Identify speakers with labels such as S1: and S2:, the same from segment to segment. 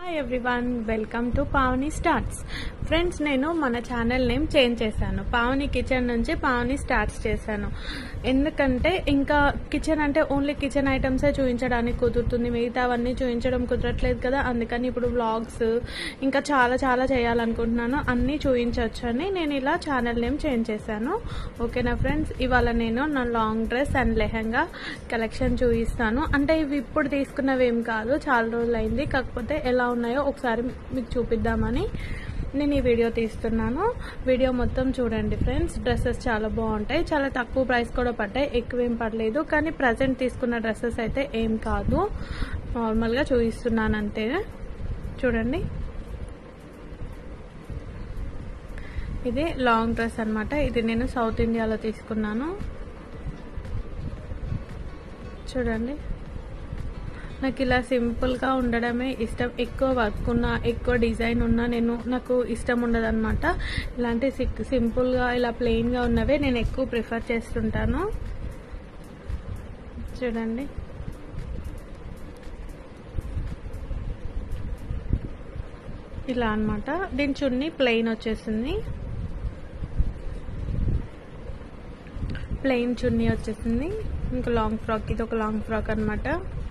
S1: hi everyone welcome to Pavani starts friends నేను మన channel name change చేశాను పావని కిచెన్ నుంచి పావని స్టార్ట్స్ చేశాను ఎందుకంటే ఇంకా కిచెన్ అంటే ఓన్లీ కిచెన్ ఐటమ్సే చూపించడానికి కుదురుతుంది మిగతావన్నీ చూపించడం కుదరట్లేదు కదా అందుకని ఇప్పుడు వ్లాగ్స్ ఇంకా చాలా చాలా చేయాలనుకుంటున్నాను అన్నీ చూపించవచ్చు అని నేను ఇలా ఛానల్ నేమ్ చేంజ్ చేశాను ఓకేనా ఫ్రెండ్స్ ఇవాళ నేను నా long dress and lehenga collection చూపిస్తాను అంటే ఇవి ఇప్పుడు తీసుకున్నవి ఏం కాదు చాలా రోజులు అయింది కాకపోతే ఎలా ఉన్నాయో ఒకసారి మీకు చూపిద్దామని నేను ఈ వీడియో తీస్తున్నాను వీడియో మొత్తం చూడండి ఫ్రెండ్స్ డ్రెస్సెస్ చాలా బాగుంటాయి చాలా తక్కువ ప్రైస్ కూడా పడ్డాయి ఎక్కువ ఏం పడలేదు కానీ ప్రజెంట్ తీసుకున్న డ్రెస్సెస్ అయితే ఏం కాదు నార్మల్గా చూపిస్తున్నాను అంతే చూడండి ఇది లాంగ్ డ్రెస్ అన్నమాట ఇది నేను సౌత్ ఇండియాలో తీసుకున్నాను చూడండి నాకు ఇలా సింపుల్గా ఉండడమే ఇష్టం ఎక్కువ వర్క్ ఉన్నా ఎక్కువ డిజైన్ ఉన్నా నేను నాకు ఇష్టం ఉండదు అనమాట ఇలాంటి సింపుల్గా ఇలా ప్లెయిన్గా ఉన్నవే నేను ఎక్కువ ప్రిఫర్ చేస్తుంటాను చూడండి ఇలా అనమాట దీని చున్నీ ప్లెయిన్ వచ్చేసింది ప్లెయిన్ చున్నీ వచ్చేసింది ఇంకా లాంగ్ ఫ్రాక్ ఇది ఒక లాంగ్ ఫ్రాక్ అనమాట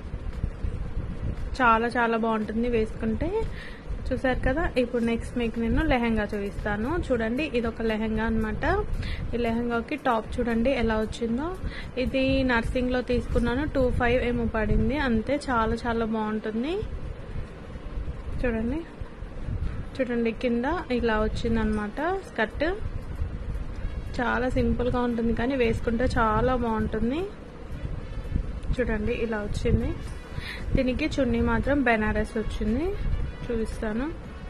S1: చాలా చాలా బాగుంటుంది వేసుకుంటే చూసారు కదా ఇప్పుడు నెక్స్ట్ మీకు నేను లెహంగా చూపిస్తాను చూడండి ఇది ఒక లెహంగా అనమాట ఈ లెహంగాకి టాప్ చూడండి ఎలా వచ్చిందో ఇది నర్సింగ్లో తీసుకున్నాను టూ ఫైవ్ ఏమో పడింది అంతే చాలా చాలా బాగుంటుంది చూడండి చూడండి కింద ఇలా వచ్చింది అనమాట స్కర్ట్ చాలా సింపుల్గా ఉంటుంది కానీ వేసుకుంటే చాలా బాగుంటుంది చూడండి ఇలా వచ్చింది దీనికి చున్నీ మాత్రం బెనారస్ వచ్చింది చూపిస్తాను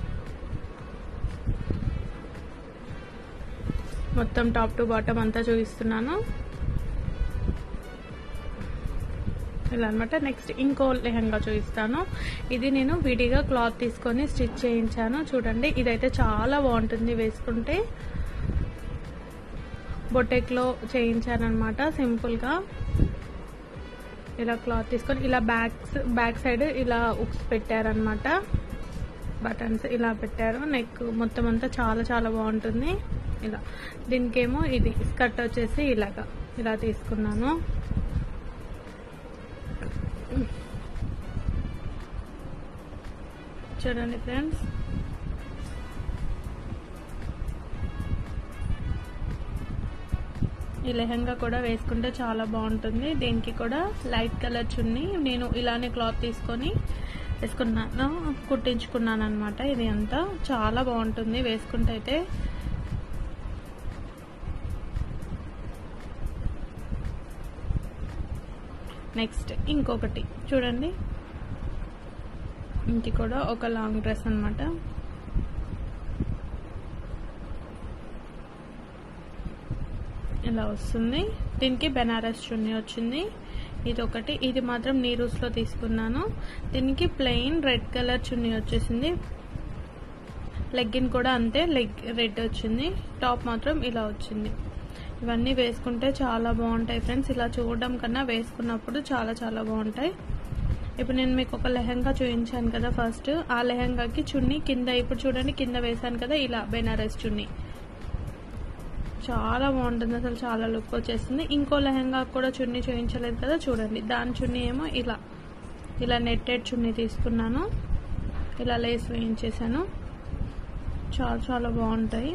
S1: మొత్తం టాప్ టు బాటమ్ అంతా చూపిస్తున్నాను ఇలా అనమాట నెక్స్ట్ ఇంకో లెహంగా చూపిస్తాను ఇది నేను విడిగా క్లాత్ తీసుకొని స్టిచ్ చేయించాను చూడండి ఇదైతే చాలా బాగుంటుంది వేసుకుంటే బొటెక్లో చేయించాను అనమాట సింపుల్గా ఇలా క్లాత్ తీసుకొని ఇలా బ్యాక్స్ బ్యాక్ సైడ్ ఇలా ఉక్స్ పెట్టారనమాట బటన్స్ ఇలా పెట్టారు నెక్ మొత్తం అంతా చాలా చాలా బాగుంటుంది ఇలా దీనికేమో ఇది స్కర్ట్ వచ్చేసి ఇలాగా ఇలా తీసుకున్నాను చూడండి ఫ్రెండ్స్ ఈ లెహంగా కూడా వేసుకుంటే చాలా బాగుంటుంది దీనికి కూడా లైట్ కలర్ చున్నీ నేను ఇలానే క్లాత్ తీసుకొని వేసుకున్నాను కుట్టించుకున్నాను అనమాట ఇది అంతా చాలా బాగుంటుంది వేసుకుంటే అయితే నెక్స్ట్ ఇంకొకటి చూడండి ఇది కూడా ఒక లాంగ్ డ్రెస్ అనమాట ఇలా వస్తుంది దీనికి బెనారస్ చున్నీ వచ్చింది ఇది ఒకటి ఇది మాత్రం నీరూస్లో తీసుకున్నాను దీనికి ప్లెయిన్ రెడ్ కలర్ చున్నీ వచ్చేసింది లెగ్గిన్ కూడా అంతే లెగ్ రెడ్ వచ్చింది టాప్ మాత్రం ఇలా వచ్చింది ఇవన్నీ వేసుకుంటే చాలా బాగుంటాయి ఫ్రెండ్స్ ఇలా చూడడం కన్నా వేసుకున్నప్పుడు చాలా చాలా బాగుంటాయి ఇప్పుడు నేను మీకు ఒక లెహంగా చూపించాను కదా ఫస్ట్ ఆ లెహంగాకి చున్నీ కింద ఇప్పుడు చూడండి కింద వేసాను కదా ఇలా బెనారస్ చున్నీ చాలా బాగుంటుంది అసలు చాలా లుక్ వచ్చేస్తుంది ఇంకో లెహంగా కూడా చున్నీ చూపించలేదు కదా చూడండి దాని చున్నీ ఏమో ఇలా ఇలా నెట్టెడ్ చున్నీ తీసుకున్నాను ఇలా లేస్ వేయించేసాను చాలా చాలా బాగుంటాయి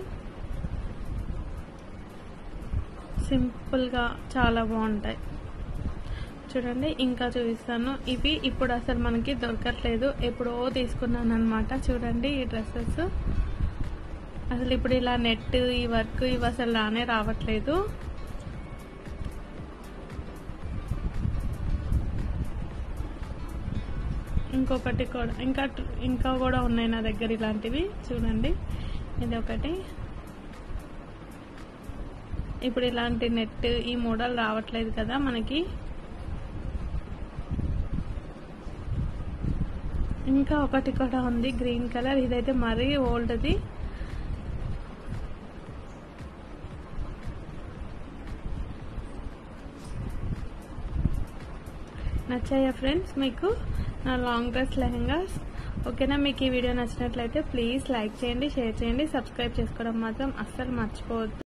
S1: సింపుల్గా చాలా బాగుంటాయి చూడండి ఇంకా చూపిస్తాను ఇవి ఇప్పుడు అసలు మనకి దొరకట్లేదు ఎప్పుడో తీసుకున్నాను అనమాట చూడండి ఈ డ్రెస్సెస్ అసలు ఇప్పుడు ఇలా నెట్ ఈ వర్క్ ఇవి అసలు రానే రావట్లేదు ఇంకొకటి కూడా ఇంకా ఇంకా కూడా ఉన్నాయి నా దగ్గర ఇలాంటివి చూడండి ఇది ఒకటి ఇప్పుడు ఇలాంటి నెట్ ఈ మోడల్ రావట్లేదు కదా మనకి ఇంకా ఒకటి కూడా ఉంది గ్రీన్ కలర్ ఇదైతే మరీ ఓల్డ్ది నచ్చాయా ఫ్రెండ్స్ మీకు నా లాంగ్ డ్రెస్ లెహంగాస్ ఓకేనా మీకు ఈ వీడియో నచ్చినట్లయితే ప్లీజ్ లైక్ చేయండి షేర్ చేయండి సబ్స్క్రైబ్ చేసుకోవడం మాత్రం అస్సలు మర్చిపోవద్దు